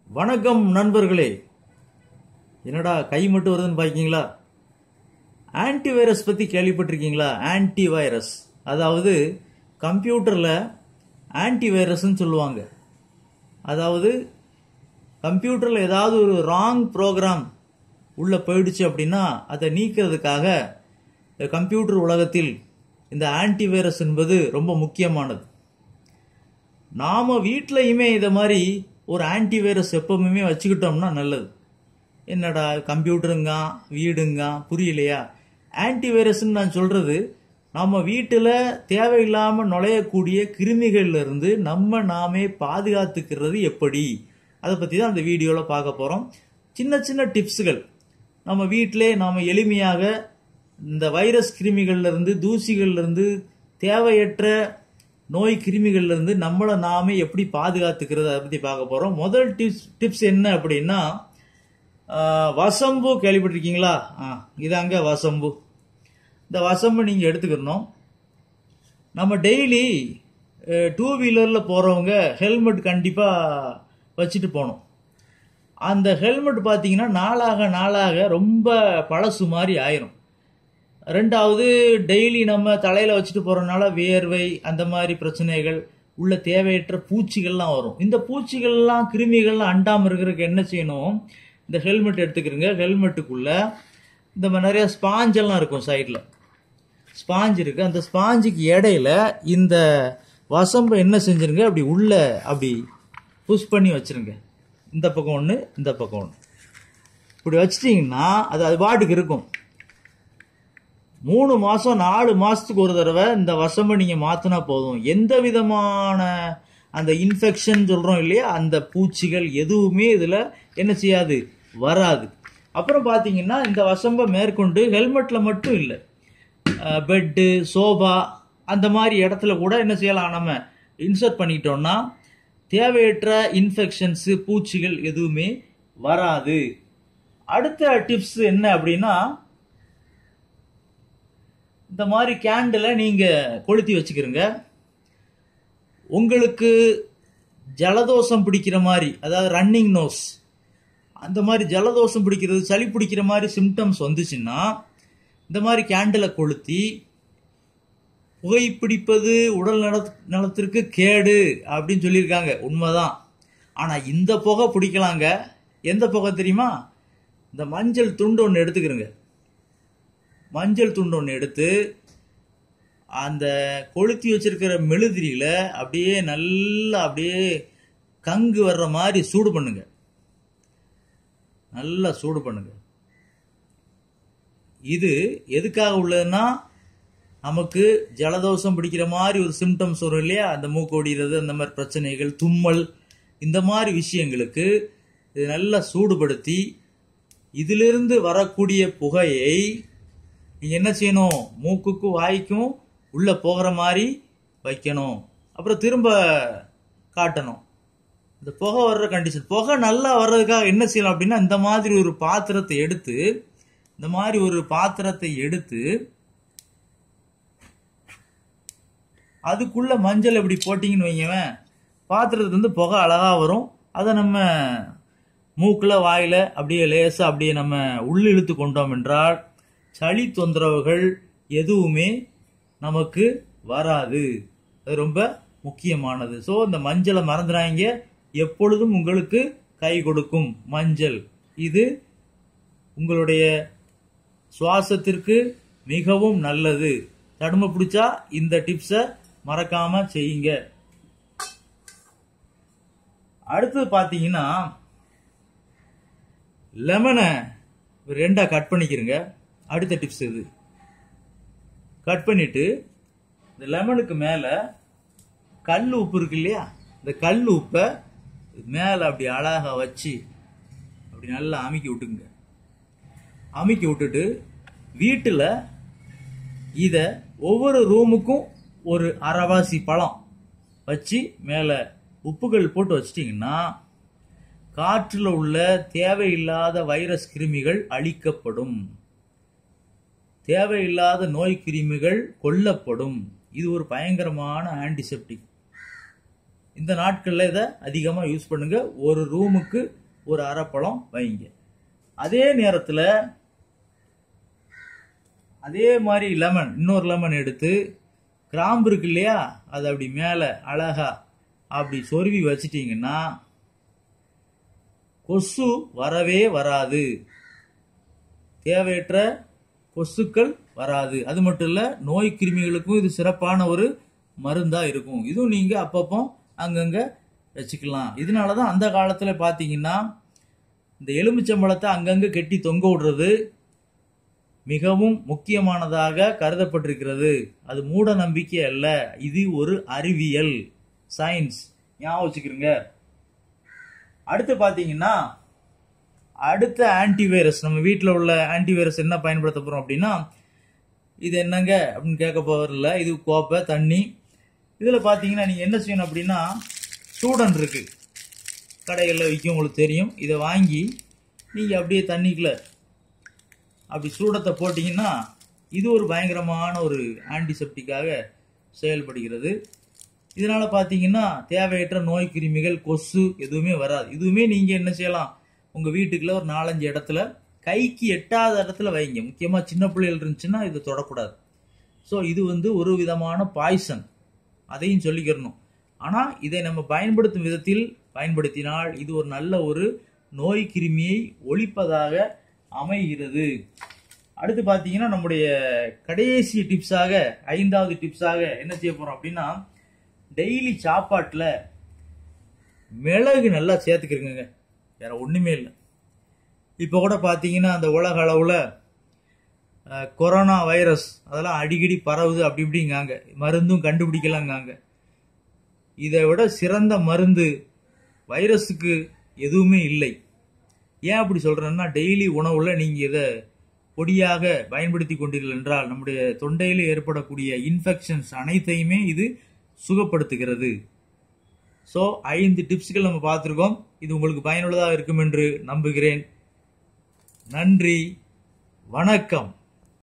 வணக்கம் நண்பர்களே என்னடா கை மட்டும் வருதுன்னு பாக்கீங்களா ஆன்டி வைரஸ் பத்தி கேள்விப்பட்டிருக்கீங்களா ஆன்டி வைரஸ் அதாவது கம்ப்யூட்டர்ல ஆன்டி வைரஸ்ன்னு சொல்லுவாங்க அதாவது கம்ப்யூட்டர்ல ஏதாவது ஒரு ராங் ப்ரோக்ராம் உள்ள போயிடுச்சு அப்படின்னா அதை நீக்கிறதுக்காக இந்த கம்ப்யூட்டர் உலகத்தில் இந்த ஆன்டி வைரஸ் என்பது ரொம்ப முக்கியமானது நாம வீட்லயுமே இதை மாதிரி ஒரு ஆன்டி வைரஸ் எப்பவுமே வச்சுக்கிட்டோம்னா நல்லது என்னடா கம்ப்யூட்டருங்க வீடுங்க புரியலையா ஆன்டி வைரஸ்ன்னு நான் சொல்றது நம்ம வீட்டில் தேவையில்லாம நுழையக்கூடிய கிருமிகள்ல இருந்து நம்ம நாமே பாதுகாத்துக்கிறது எப்படி அதை பத்தி தான் அந்த வீடியோல பார்க்க போறோம் சின்ன சின்ன டிப்ஸுகள் நம்ம வீட்டிலே நாம எளிமையாக இந்த வைரஸ் கிருமிகள்ல இருந்து தூசிகள்ல இருந்து தேவையற்ற நோய் கிருமிகள்ல இருந்து நம்மளை நாமே எப்படி பாதுகாத்துக்கிறது அதை பத்தி பார்க்க போறோம் முதல் டிப்ஸ் டிப்ஸ் என்ன அப்படின்னா ஆஹ், வசம்பு கேள்விப்பட்டிருக்கீங்களா ஆ, இதாங்க வசம்பு இந்த வசம்பு நீங்க எடுத்துக்கணும் நம்ம டெய்லி டூ வீலர்ல போறவங்க ஹெல்மெட் கண்டிப்பா வச்சுட்டு போகணும் அந்த ஹெல்மெட் பார்த்தீங்கன்னா நாளாக நாளாக ரொம்ப பழசு மாதிரி ஆயிரும் ரெண்டாவது டெய்லி நம்ம தலையில வச்சுட்டு போறதுனால வேர்வை அந்த மாதிரி பிரச்சனைகள் உள்ள தேவையற்ற பூச்சிகள்லாம் வரும் இந்த பூச்சிகள்லாம் கிருமிகள்லாம் அண்டாம இருக்கிறதுக்கு என்ன செய்யணும் இந்த ஹெல்மெட் எடுத்துக்கிறங்க ஹெல்மெட்டுக்குள்ள இந்த மாதிரி நிறைய ஸ்பாஞ்ச் எல்லாம் இருக்கும் சைடில் ஸ்பாஞ்ச் இருக்கு அந்த ஸ்பாஞ்சுக்கு இடையில இந்த வசம்பை என்ன செஞ்சிருங்க அப்படி உள்ள அப்படி புஷ் பண்ணி வச்சிருங்க இந்த பக்கம் ஒன்று இந்த பக்கம் ஒன்று இப்படி வச்சிட்டிங்கன்னா அது அது பாட்டுக்கு இருக்கும் மூணு மாசம் நாலு மாசத்துக்கு ஒரு தடவை இந்த வசம்பை நீங்க மாத்தினா போதும் எந்த விதமான அந்த இன்ஃபெக்ஷன் சொல்றோம் இல்லையா அந்த பூச்சிகள் எதுவுமே இதுல என்ன செய்யாது வராது அப்புறம் பாத்தீங்கன்னா இந்த வசம்பை மேற்கொண்டு ஹெல்மெட்ல மட்டும் இல்லை பெட்டு சோபா அந்த மாதிரி இடத்துல கூட என்ன செய்யலாம் நம்ம இன்சர்ட் பண்ணிட்டோம்னா தேவையற்ற இன்ஃபெக்ஷன்ஸ் பூச்சிகள் எதுவுமே வராது அடுத்த டிப்ஸ் என்ன அப்படின்னா இந்த மாதிரி கேண்டிலை நீங்க கொளுத்தி வச்சுக்கிறங்க உங்களுக்கு ஜலதோஷம் பிடிக்கிற மாதிரி அதாவது ரன்னிங் நோஸ் அந்த மாதிரி ஜலதோஷம் பிடிக்கிறது சளி பிடிக்கிற மாதிரி சிம்டம்ஸ் வந்துச்சுன்னா இந்த மாதிரி கேண்டிலை கொளுத்தி புகைப்பிடிப்பது உடல் நல நலத்திற்கு கேடு அப்படின்னு சொல்லியிருக்காங்க உண்மைதான் ஆனா இந்த புகை பிடிக்கலாங்க எந்த புகை தெரியுமா இந்த மஞ்சள் துண்டு ஒன்று எடுத்துக்கிறங்க மஞ்சள் துண்டு ஒன்று எடுத்து அந்த கொளுத்தி வச்சிருக்கிற மெழுதிரியில அப்படியே நல்லா அப்படியே கங்கு வர்ற மாதிரி சூடு பண்ணுங்க நல்லா சூடு பண்ணுங்க இது எதுக்காக உள்ளதுன்னா நமக்கு ஜலதோஷம் பிடிக்கிற மாதிரி ஒரு சிம்டம்ஸ் வரும் இல்லையா அந்த மூக்கு ஒடிகிறது அந்த மாதிரி பிரச்சனைகள் தும்மல் இந்த மாதிரி விஷயங்களுக்கு இது நல்லா சூடுபடுத்தி இதிலிருந்து வரக்கூடிய புகையை நீங்க என்ன செய்யணும் மூக்குக்கும் வாய்க்கும் உள்ள போகிற மாதிரி வைக்கணும் அப்புறம் திரும்ப காட்டணும் இந்த புகை வர்ற கண்டிஷன் புகை நல்லா வர்றதுக்காக என்ன செய்யலாம் அப்படின்னா இந்த மாதிரி ஒரு பாத்திரத்தை எடுத்து இந்த மாதிரி ஒரு பாத்திரத்தை எடுத்து அதுக்குள்ள மஞ்சள் இப்படி போட்டீங்கன்னு வைங்கவேன் பாத்திரத்துல இருந்து புகை அழகா வரும் அதை நம்ம மூக்குல வாயில அப்படியே லேசா அப்படியே நம்ம உள்ள இழுத்து கொண்டோம் என்றால் சளி தொந்தரவுகள் எதுவுமே நமக்கு வராது அது ரொம்ப முக்கியமானது ஸோ இந்த மஞ்சளை மறந்துடாங்க எப்பொழுதும் உங்களுக்கு கை கொடுக்கும் மஞ்சள் இது உங்களுடைய சுவாசத்திற்கு மிகவும் நல்லது தடுமை பிடிச்சா இந்த டிப்ஸை மறக்காம செய்யுங்க அடுத்தது பாத்தீங்கன்னா லெமனை ரெண்டா கட் பண்ணிக்கிறங்க அடுத்த டிப்ஸ் இது கட் பண்ணிட்டு இந்த லெமனுக்கு மேல கல் உப்பு இருக்கு இல்லையா இந்த கல் உப்பை மேல அப்படி அழகா வச்சு அப்படி நல்லா அமுக்கி விட்டுங்க அமுக்கி விட்டுட்டு வீட்டுல இத ஒவ்வொரு ரூமுக்கும் ஒரு அரைவாசி பழம் வச்சு மேல உப்புகள் போட்டு வச்சிட்டிங்கன்னா காற்றுல உள்ள தேவையில்லாத வைரஸ் கிருமிகள் அழிக்கப்படும் தேவையில்லாத நோய் கிருமிகள் கொல்லப்படும் இது ஒரு பயங்கரமான ஆன்டிசெப்டிக் இந்த நாட்களில் இதை அதிகமாக யூஸ் பண்ணுங்க ஒரு ரூமுக்கு ஒரு அரைப்பழம் வைங்க அதே நேரத்தில் அதே மாதிரி லெமன் இன்னொரு லெமன் எடுத்து கிராம்பு இருக்கு இல்லையா அது அப்படி மேலே அழகா அப்படி சொருவி வச்சிட்டீங்கன்னா கொசு வரவே வராது தேவையற்ற கொசுக்கள் வராது அது மட்டும் இல்ல நோய் கிருமிகளுக்கும் இது சிறப்பான ஒரு மருந்தா இருக்கும் இதுவும் நீங்க அப்பப்போ அங்கங்க வச்சுக்கலாம் இதனாலதான் அந்த காலத்துல பாத்தீங்கன்னா இந்த எலுமிச்சம்பழத்தை அங்கங்க கெட்டி தொங்க விடுறது மிகவும் முக்கியமானதாக கருதப்பட்டிருக்கிறது அது மூட நம்பிக்கை அல்ல இது ஒரு அறிவியல் சயின்ஸ் ஞாபகம் வச்சுக்கிறீங்க அடுத்து பாத்தீங்கன்னா அடுத்த ஆன்டிவைரஸ் நம்ம வீட்டில் உள்ள ஆன்டிவைரஸ் என்ன பயன்படுத்த போறோம் அப்படின்னா இது என்னங்க அப்படின்னு கேட்க போறதில்ல இது கோப்பை தண்ணி இதில் பார்த்தீங்கன்னா நீங்கள் என்ன செய்யணும் அப்படின்னா சூடன் இருக்கு கடைகளில் விற்கும் உங்களுக்கு தெரியும் இதை வாங்கி நீங்கள் அப்படியே தண்ணிக்குள்ள அப்படி சூடத்தை போட்டிங்கன்னா இது ஒரு பயங்கரமான ஒரு ஆன்டிசெப்டிக்காக செயல்படுகிறது இதனால பார்த்தீங்கன்னா தேவையற்ற நோய் கிருமிகள் கொசு எதுவுமே வராது இதுவுமே நீங்கள் என்ன செய்யலாம் உங்கள் வீட்டுக்குள்ள ஒரு நாலஞ்சு இடத்துல கைக்கு எட்டாத இடத்துல வைங்க முக்கியமாக சின்ன பிள்ளைகள் இருந்துச்சுன்னா இதை தொடக்கூடாது ஸோ இது வந்து ஒரு விதமான பாய்சன் அதையும் சொல்லிக்கிறணும் ஆனால் இதை நம்ம பயன்படுத்தும் விதத்தில் பயன்படுத்தினால் இது ஒரு நல்ல ஒரு நோய் கிருமியை ஒழிப்பதாக அமைகிறது அடுத்து பார்த்தீங்கன்னா நம்முடைய கடைசி டிப்ஸாக ஐந்தாவது டிப்ஸாக என்ன செய்ய போறோம் அப்படின்னா டெய்லி சாப்பாட்டில் மிளகு நல்லா சேர்த்துக்கிறங்க வேற ஒன்றுமே இல்லை இப்போ கூட பார்த்தீங்கன்னா அந்த உலக அளவில் கொரோனா வைரஸ் அதெல்லாம் அடிக்கடி பரவுது அப்படி இப்படிங்காங்க மருந்தும் கண்டுபிடிக்கலாங்காங்க இதை விட சிறந்த மருந்து வைரஸுக்கு எதுவுமே இல்லை ஏன் அப்படி சொல்றேன்னா டெய்லி உணவுல நீங்க இதை பொடியாக பயன்படுத்தி கொண்டீர்கள் என்றால் நம்முடைய தொண்டையில் ஏற்படக்கூடிய இன்ஃபெக்ஷன்ஸ் அனைத்தையுமே இது சுகப்படுத்துகிறது ஸோ ஐந்து டிப்ஸ்கள் நம்ம பார்த்துருக்கோம் இது உங்களுக்கு பயனுள்ளதாக இருக்கும் என்று நம்புகிறேன் நன்றி வணக்கம்